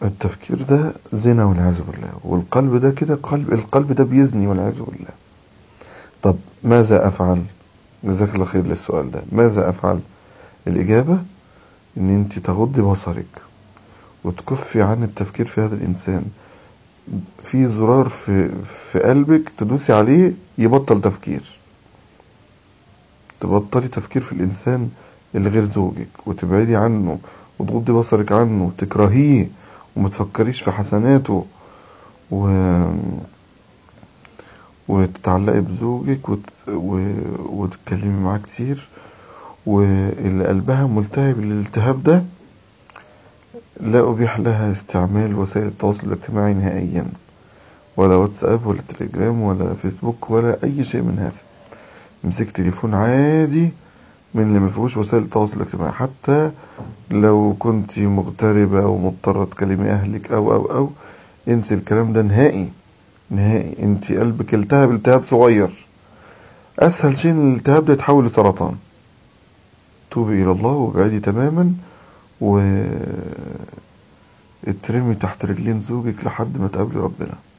التفكير ده زنا والعياذ بالله والقلب ده كده قلب القلب ده بيزني والعياذ بالله طب ماذا أفعل جزاك الله خير للسؤال ده ماذا أفعل الإجابة إن أنت تغضي بصرك وتكفي عن التفكير في هذا الإنسان في زرار في, في قلبك تدوسي عليه يبطل تفكير تبطلي تفكير في الإنسان اللي غير زوجك وتبعدي عنه وتغضي بصرك عنه وتكرهيه وما تفكريش في حسناته و... وتتعلقي بزوجك وت... و... وتتكلمي معاه كتير واللي قلبها ملتهب الالتهاب ده لا أبيح لها استعمال وسائل التواصل الاجتماعي نهائيا ولا واتساب ولا تليجرام ولا فيسبوك ولا أي شيء من هذا امسك تليفون عادي من اللي ما فيهوش وسائل التواصل الاجتماعي حتى لو كنت مغتربة أو مضطرة تكلمي أهلك أو أو أو انسي الكلام ده نهائي نهائي انت قلبك التهب التهاب صغير أسهل شيء ان الالتهاب ده يتحول لسرطان توبي إلى الله وابعدي تماما و اترمي تحت رجلين زوجك لحد ما تقابلي ربنا